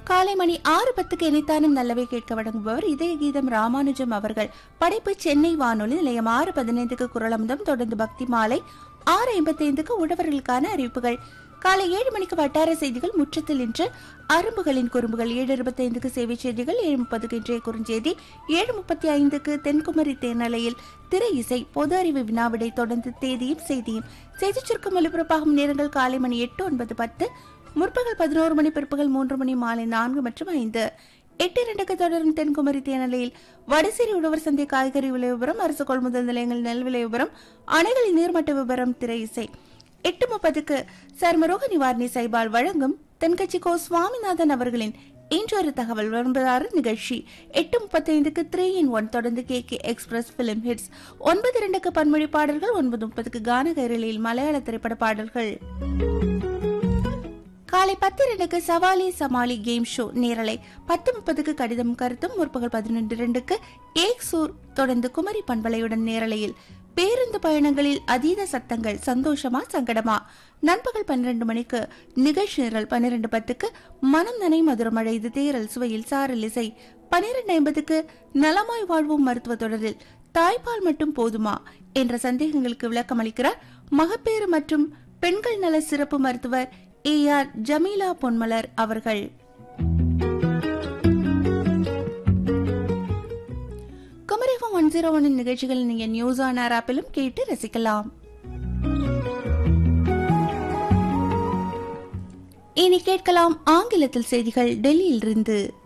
காலை மணி ஆறு பத்துக்கு இணைத்தானும் நல்லவை கேட்க வழங்குபவர் இதய கீதம் ராமானுஜம் அவர்கள் படைப்பு சென்னை வானொலி நிலையம் ஆறு பதினைந்துக்கு குரலமுதம் தொடர்ந்து பக்தி மாலை ஆறு ஐம்பத்தைந்துக்கு உழவர்களுக்கான அறிவிப்புகள் காலை ஏழு மணிக்கு வட்டார செய்திகள் முற்றத்தில் இன்று அரும்புகளின் குறும்புகள் ஏழு இருபத்தைந்துக்கு சேவை செய்திகள் ஏழு முப்பதுக்கு இன்றைய குறுஞ்செய்தி ஏழு முப்பத்தி ஐந்துக்கு தென்குமரி தேனலையில் திரை இசை பொது அறிவு வினாவிடை தொடர்ந்து தேதியும் செய்தியும் செய்தி சுருக்கம் ஒலிபரப்பாகும் நேரங்கள் காலை மணி எட்டு ஒன்பது பத்து முற்பகல் பதினோரு மணி பிற்பகல் மூன்று மணி மாலை நான்கு மற்றும் ஐந்து எட்டு இரண்டுக்கு தொடரும் தென்குமரி தேனலையில் வடசேரி உழவர் சந்தை காய்கறி விலை விவரம் அரசு கொள்முதல் நிலையங்கள் நெல் விலை விவரம் அணைகளின் நீர்மட்ட விவரம் திரை இசை எட்டு முப்பதுக்கு சர்மரோக நிவாரணி சைபால் வழங்கும் தென்கட்சி கோ சுவாமிநாதன் அவர்களின் இன்றொரு தகவல் ஒன்பதாறு நிகழ்ச்சி எட்டு முப்பத்தைந்துக்கு த்ரீ இன் ஒன் தொடர்ந்து K K express film hits ஒன்பது இரண்டுக்கு பன்மொழி பாடல்கள் ஒன்பது முப்பதுக்கு கான கைரளியில் மலையாள திரைப்பட பாடல்கள் காலை பத்து இரண்டுக்கு சவாலி சமாளி கேம் ஷோ நேரலை பத்து முப்பதுக்கு கடிதம் கருத்தும் முற்பகல் பதினொன்று இரண்டுக்கு ஏக் சூர் தொடர்ந்து குமரி பண்பலையுடன் நேரலையில் பேருந்து பயணங்களில் அதீத சத்தங்கள் சந்தோஷமா சங்கடமா நண்பகல் பன்னிரண்டு மணிக்கு நிகழ்ச்சி நிரல் பன்னிரண்டு பத்துக்கு மனம் நனை மதுரமழை இது தேரல் சுவையில் சாரல் இசை பன்னிரண்டு ஐம்பதுக்கு நலமாய் வாழ்வோம் மருத்துவ தொடரில் தாய்ப்பால் மட்டும் போதுமா என்ற சந்தேகங்களுக்கு விளக்கம் அளிக்கிறார் மகப்பேறு மற்றும் பெண்கள் நல சிறப்பு மருத்துவர் ஏ ஆர் ஜமீலா பொன்மலர் அவர்கள் குமரிஃபம் ஒன் ஜீரோ ஒன் நிகழ்ச்சிகள் நீங்க நியூஸ் ஆன் ஏர் ஆப்பிலும் கேட்டு ரசிக்கலாம் இனி கேட்கலாம் ஆங்கிலத்தில் செய்திகள் டெல்லியிலிருந்து